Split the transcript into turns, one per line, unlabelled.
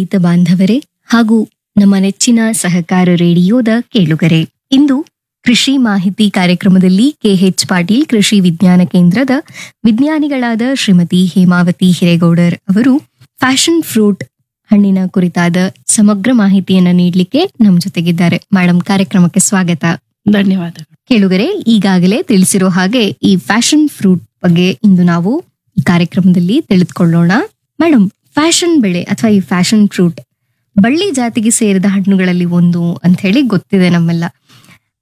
ರೈತ ಬಾಂಧವರೇ ಹಾಗೂ ನಮ್ಮ ನೆಚ್ಚಿನ ಸಹಕಾರ ರೇಡಿಯೋದ ಕೇಳುಗರೆ ಇಂದು ಕೃಷಿ ಮಾಹಿತಿ ಕಾರ್ಯಕ್ರಮದಲ್ಲಿ ಕೆಎಚ್ ಪಾಟೀಲ್ ಕೃಷಿ ವಿಜ್ಞಾನ ಕೇಂದ್ರದ ವಿಜ್ಞಾನಿಗಳಾದ ಶ್ರೀಮತಿ ಹೇಮಾವತಿ ಹಿರೇಗೌಡರ್ ಅವರು ಫ್ಯಾಷನ್ ಫ್ರೂಟ್ ಹಣ್ಣಿನ ಕುರಿತಾದ ಸಮಗ್ರ ಮಾಹಿತಿಯನ್ನ ನೀಡಲಿಕ್ಕೆ ನಮ್ಮ ಜೊತೆಗಿದ್ದಾರೆ ಮೇಡಮ್ ಕಾರ್ಯಕ್ರಮಕ್ಕೆ ಸ್ವಾಗತ
ಧನ್ಯವಾದಗಳು
ಕೇಳುಗರೆ ಈಗಾಗಲೇ ತಿಳಿಸಿರೋ ಹಾಗೆ ಈ ಫ್ಯಾಷನ್ ಫ್ರೂಟ್ ಬಗ್ಗೆ ಇಂದು ನಾವು ಈ ಕಾರ್ಯಕ್ರಮದಲ್ಲಿ ತಿಳಿದುಕೊಳ್ಳೋಣ ಮೇಡಮ್ ಫ್ಯಾಷನ್ ಬೆಳೆ ಅಥವಾ ಈ ಫ್ಯಾಷನ್ ಫ್ರೂಟ್ ಬಳ್ಳಿ ಜಾತಿಗೆ ಸೇರಿದ ಹಣ್ಣುಗಳಲ್ಲಿ ಒಂದು ಅಂತ ಹೇಳಿ ಗೊತ್ತಿದೆ ನಮ್ಮೆಲ್ಲ